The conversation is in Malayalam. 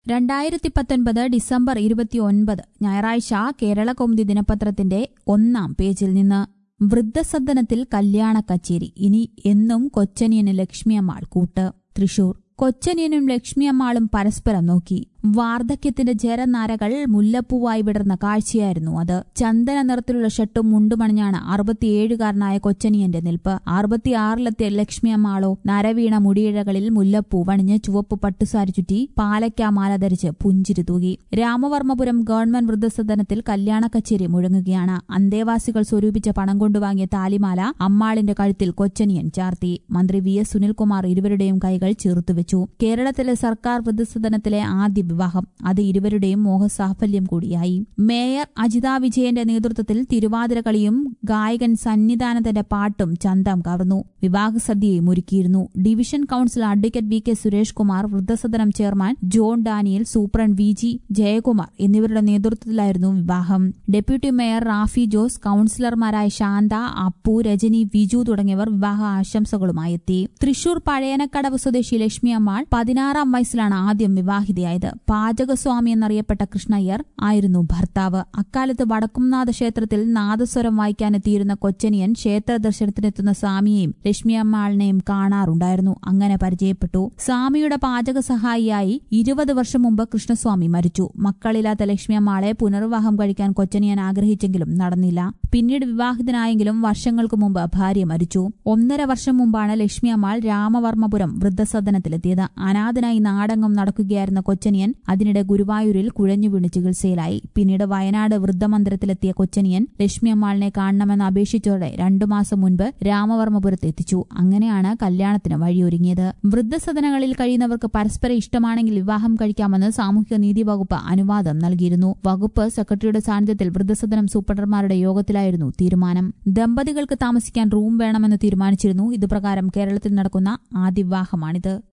രണ്ടായിരത്തി പത്തൊൻപത് ഡിസംബർ ഇരുപത്തിയൊൻപത് ഞായറാഴ്ച കേരള കൗമുദി ദിനപത്രത്തിന്റെ ഒന്നാം പേജിൽ നിന്ന് വൃദ്ധസദനത്തിൽ കല്യാണ കച്ചേരി ഇനി എന്നും കൊച്ചനിയന് ലക്ഷ്മിയമ്മാൾ കൂട്ട് തൃശൂർ കൊച്ചനിയനും ലക്ഷ്മിയമ്മാളും പരസ്പരം നോക്കി വാർദ്ധക്യത്തിന്റെ ജരനാരകൾ മുല്ലപ്പൂവായി വിടർന്ന കാഴ്ചയായിരുന്നു അത് ചന്ദന നിറത്തിലുള്ള ഷർട്ടും മുണ്ടുമണിഞ്ഞാണ് അറുപത്തിയേഴുകാരനായ കൊച്ചനിയന്റെ നിൽപ്പ് അറുപത്തിയാറിലെത്തിയ ലക്ഷ്മിയമ്മാളോ നരവീണ മുടിയിഴകളിൽ മുല്ലപ്പൂ വണിഞ്ഞ് ചുവപ്പ് പട്ടുസാരി ചുറ്റി പാലയ്ക്ക മാല ധരിച്ച് പുഞ്ചിരി തൂകി രാമവർമ്മപുരം ഗവൺമെന്റ് വൃദ്ധസദനത്തിൽ കല്യാണ കച്ചേരി മുഴങ്ങുകയാണ് അന്തേവാസികൾ സ്വരൂപിച്ച പണം കൊണ്ടുവാങ്ങിയ താലിമാല അമ്മാളിന്റെ കഴുത്തിൽ കൊച്ചനിയൻ ചാർത്തി മന്ത്രി വി എസ് സുനിൽകുമാർ ഇരുവരുടെയും കൈകൾ ചേർത്തുവെച്ചു കേരളത്തിലെ സർക്കാർ വൃദ്ധസദനത്തിലെ ആദ്യ വിവാഹം അത് ഇരുവരുടെയും മോഹസാഫല്യം കൂടിയായി മേയർ അജിത വിജയന്റെ നേതൃത്വത്തിൽ തിരുവാതിരകളിയും ഗായകൻ സന്നിധാനത്തിന്റെ പാട്ടും ചന്തം കവർന്നു വിവാഹസദ്യയും ഒരുക്കിയിരുന്നു division council advocate V K Suresh Kumar വൃദ്ധസദനം chairman John Daniel superintendent V G Jayakumar എന്നിവരുടെ നേതൃത്വത്തിലായിരുന്നു വിവാഹം ഡെപ്യൂട്ടി മേയർ റാഫി ജോസ് കൌൺസിലർമാരായ ശാന്ത അപ്പു രജനി വിജു തുടങ്ങിയവർ വിവാഹ ആശംസകളുമായി എത്തി തൃശൂർ പഴയനക്കടവ് സ്വദേശി ലക്ഷ്മി അമ്മാൾ പതിനാറാം വയസ്സിലാണ് ആദ്യം വിവാഹിതയായത് പാചകസ്വാമി എന്നറിയപ്പെട്ട കൃഷ്ണയ്യർ ആയിരുന്നു ഭർത്താവ് അക്കാലത്ത് വടക്കുംനാഥ ക്ഷേത്രത്തിൽ നാദസ്വരം വായിക്കാനെത്തിയിരുന്ന കൊച്ചനിയൻ ക്ഷേത്ര ദർശനത്തിനെത്തുന്ന സ്വാമിയെയും ലക്ഷ്മി അമ്മാളിനെയും കാണാറുണ്ടായിരുന്നു അങ്ങനെ പരിചയപ്പെട്ടു സ്വാമിയുടെ പാചക സഹായിയായി ഇരുപത് വർഷം മുമ്പ് കൃഷ്ണസ്വാമി മരിച്ചു മക്കളില്ലാത്ത ലക്ഷ്മി അമ്മാളെ പുനർവിവാഹം കഴിക്കാൻ കൊച്ചനിയൻ ആഗ്രഹിച്ചെങ്കിലും നടന്നില്ല പിന്നീട് വിവാഹിതനായെങ്കിലും വർഷങ്ങൾക്ക് മുമ്പ് ഭാര്യ മരിച്ചു ഒന്നര വർഷം മുമ്പാണ് ലക്ഷ്മി അമ്മാൾ രാമവർമ്മപുരം വൃദ്ധസദനത്തിലെത്തിയത് അനാഥനായി നാടകം നടക്കുകയായിരുന്ന കൊച്ചനിയൻ അതിനിടെ ഗുരുവായൂരിൽ കുഴഞ്ഞു വീണ് ചികിത്സയിലായി പിന്നീട് വയനാട് വൃദ്ധമന്ദിരത്തിലെത്തിയ കൊച്ചനിയൻ ലക്ഷ്മി അമ്മാളിനെ കാണണമെന്ന് അപേക്ഷിച്ചതോടെ രണ്ടു മാസം മുൻപ് രാമവർമ്മപുരത്ത് എത്തിച്ചു അങ്ങനെയാണ് കല്യാണത്തിന് വഴിയൊരുങ്ങിയത് വൃദ്ധസദനങ്ങളിൽ കഴിയുന്നവർക്ക് പരസ്പരം ഇഷ്ടമാണെങ്കിൽ വിവാഹം കഴിക്കാമെന്ന് സാമൂഹിക നീതി വകുപ്പ് അനുവാദം നൽകിയിരുന്നു വകുപ്പ് സെക്രട്ടറിയുടെ സാന്നിധ്യത്തിൽ വൃദ്ധസദനം സൂപ്രണ്ടർമാരുടെ യോഗത്തിലായിരുന്നു തീരുമാനം ദമ്പതികൾക്ക് താമസിക്കാൻ റൂം വേണമെന്ന് തീരുമാനിച്ചിരുന്നു ഇതുപ്രകാരം കേരളത്തിൽ നടക്കുന്ന ആദ്യ വിവാഹമാണിത്